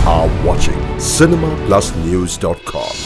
are watching cinemaplusnews.com.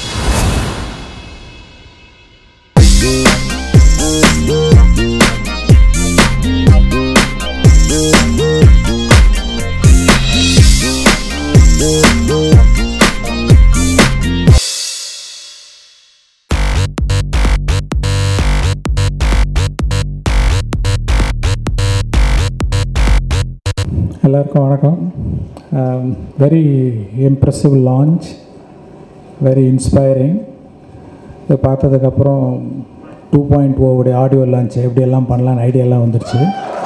எல்லாருக்கும் வணக்கம் very impressive launch very inspiring இதை பார்த்ததுக்கப்புறம் டூ பாயிண்ட் ஓவுடைய ஆடியோ லான்ச் எப்படியெல்லாம் பண்ணலான்னு ஐடியாலாம் வந்துடுச்சு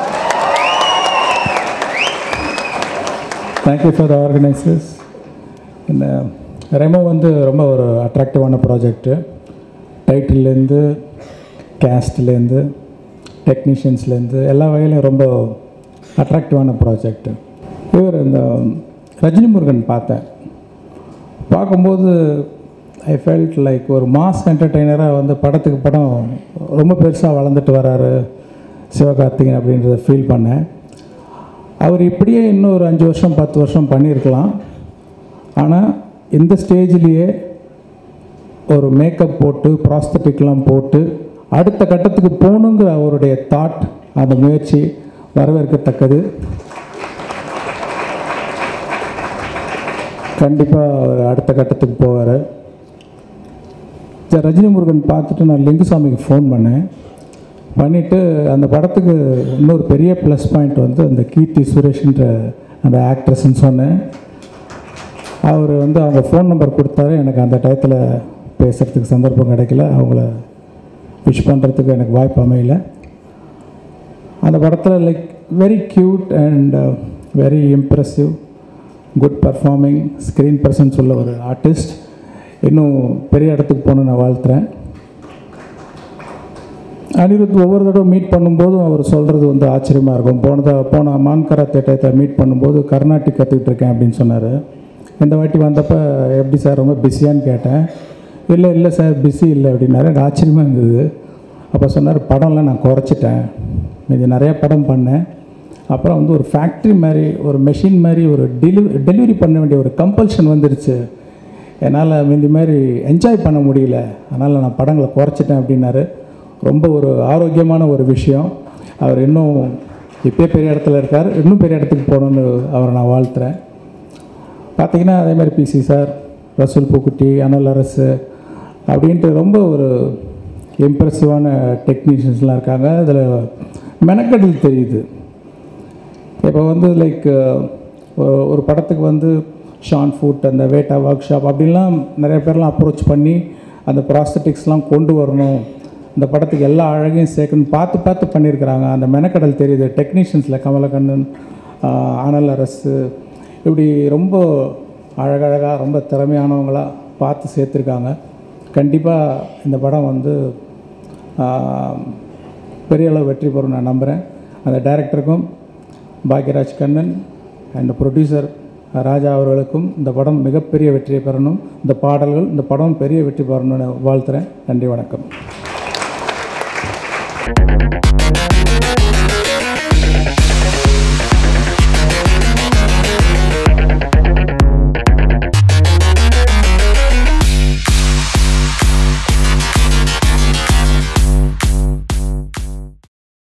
தேங்க்யூ ஃபார் த ஆர்கனைசர்ஸ் இந்த ரெமோ வந்து ரொம்ப ஒரு அட்ராக்டிவான ப்ராஜெக்ட்டு டைட்டில்லேருந்து கேஸ்ட்லேருந்து டெக்னீஷியன்ஸ்லேருந்து எல்லா வகையிலையும் ரொம்ப அட்ராக்டிவான ப்ராஜெக்ட் இவர் இந்த ரஜினி முருகன் பார்த்தேன் பார்க்கும்போது ஐ ஃபெல்ட் லைக் ஒரு மாஸ் என்டர்டெய்னராக வந்து படத்துக்கு படம் ரொம்ப பெருசாக வளர்ந்துட்டு வராரு சிவகார்த்திகேயன் அப்படின்றத ஃபீல் பண்ணேன் அவர் இப்படியே இன்னும் ஒரு அஞ்சு வருஷம் பத்து வருஷம் பண்ணியிருக்கலாம் ஆனால் இந்த ஸ்டேஜ்லேயே ஒரு மேக்கப் போட்டு ப்ராஸ்தட்டிக்லாம் போட்டு அடுத்த கட்டத்துக்கு போகணுங்கிற அவருடைய தாட் அந்த முயற்சி வரவேற்கத்தக்கது கண்டிப்பாக அவர் அடுத்த கட்டத்துக்கு போவார் ரஜினி முருகன் பார்த்துட்டு நான் லிங்குசாமிக்கு ஃபோன் பண்ணேன் பண்ணிவிட்டு அந்த படத்துக்கு இன்னொரு பெரிய ப்ளஸ் பாயிண்ட் வந்து அந்த கீர்த்தி சுரேஷ்ன்ற அந்த ஆக்ட்ரஸ்ன்னு சொன்னேன் அவர் வந்து அவங்க ஃபோன் நம்பர் கொடுத்தாரு எனக்கு அந்த டயத்தில் பேசுகிறதுக்கு சந்தர்ப்பம் கிடைக்கல அவங்கள விஷ் பண்ணுறதுக்கு எனக்கு வாய்ப்பு அமையல அந்த படத்தில் like very cute and very impressive good performing screen persons உள்ள ஒரு ஆர்டிஸ்ட் இன்னும் பெரிய இடத்துக்கு போகணுன்னு நான் வாழ்த்துறேன் அனிருத் ஒவ்வொரு தடவை மீட் பண்ணும்போதும் அவர் சொல்கிறது வந்து ஆச்சரியமாக இருக்கும் போனதை போன மான்கரா தேட்டத்தில் மீட் பண்ணும்போது கர்நாடிக் கற்றுக்கிட்டு இருக்கேன் அப்படின்னு சொன்னார் இந்த வாட்டி வந்தப்போ எப்படி சார் ரொம்ப பிஸியான்னு கேட்டேன் இல்லை இல்லை சார் பிஸி இல்லை அப்படின்னாரு எனக்கு ஆச்சரியமாக இருந்தது அப்போ சொன்னார் படம்லாம் நான் குறைச்சிட்டேன் இது நிறைய படம் பண்ணேன் அப்புறம் வந்து ஒரு ஃபேக்ட்ரி மாதிரி ஒரு மெஷின் மாதிரி ஒரு டெலிவரி டெலிவரி பண்ண வேண்டிய ஒரு கம்பல்ஷன் வந்துருச்சு என்னால் இந்த மாதிரி என்ஜாய் பண்ண முடியல அதனால் நான் படங்களை குறைச்சிட்டேன் அப்படின்னாரு ரொம்ப ஒரு ஆரோக்கியமான ஒரு விஷயம் அவர் இன்னும் இப்போயே பெரிய இடத்துல இருக்கார் இன்னும் பெரிய இடத்துக்கு போகணுன்னு அவரை நான் வாழ்த்துறேன் பார்த்தீங்கன்னா அதே மாதிரி பிசி சார் ரசூல் பூக்குட்டி அனல் அரசு அப்படின்ட்டு ரொம்ப ஒரு இம்ப்ரெசிவான டெக்னீஷியன்ஸ்லாம் இருக்காங்க அதில் மெனக்கடல் தெரியுது இப்போ வந்து லைக் ஒரு படத்துக்கு வந்து ஷான் ஃபுட் அந்த வேட்டா ஒர்க் ஷாப் அப்படின்லாம் நிறைய பேர்லாம் அப்ரோச் பண்ணி அந்த ப்ராஸ்தட்டிக்ஸ்லாம் கொண்டு வரணும் இந்த படத்துக்கு எல்லா அழகையும் சேர்க்கணும் பார்த்து பார்த்து பண்ணியிருக்கிறாங்க அந்த மெனக்கடல் தெரியுது டெக்னீஷியன்ஸில் கமலக்கண்ணன் ஆஹ், அனல் அரசு இப்படி ரொம்ப அழகழகாக ரொம்ப திறமையானவங்களாக பார்த்து சேர்த்துருக்காங்க கண்டிப்பாக இந்த படம் வந்து ஆஹ், பெரிய அளவு வெற்றி பெறும் நான் நம்புகிறேன் அந்த டைரக்டருக்கும் பாக்யராஜ் கண்ணன் அண்ட் ப்ரொடியூசர் ராஜா அவர்களுக்கும் இந்த படம் மிகப்பெரிய வெற்றியை பெறணும் இந்த பாடல்கள் இந்த படம் பெரிய வெற்றி பெறணும்னு வாழ்த்துறேன் நன்றி வணக்கம்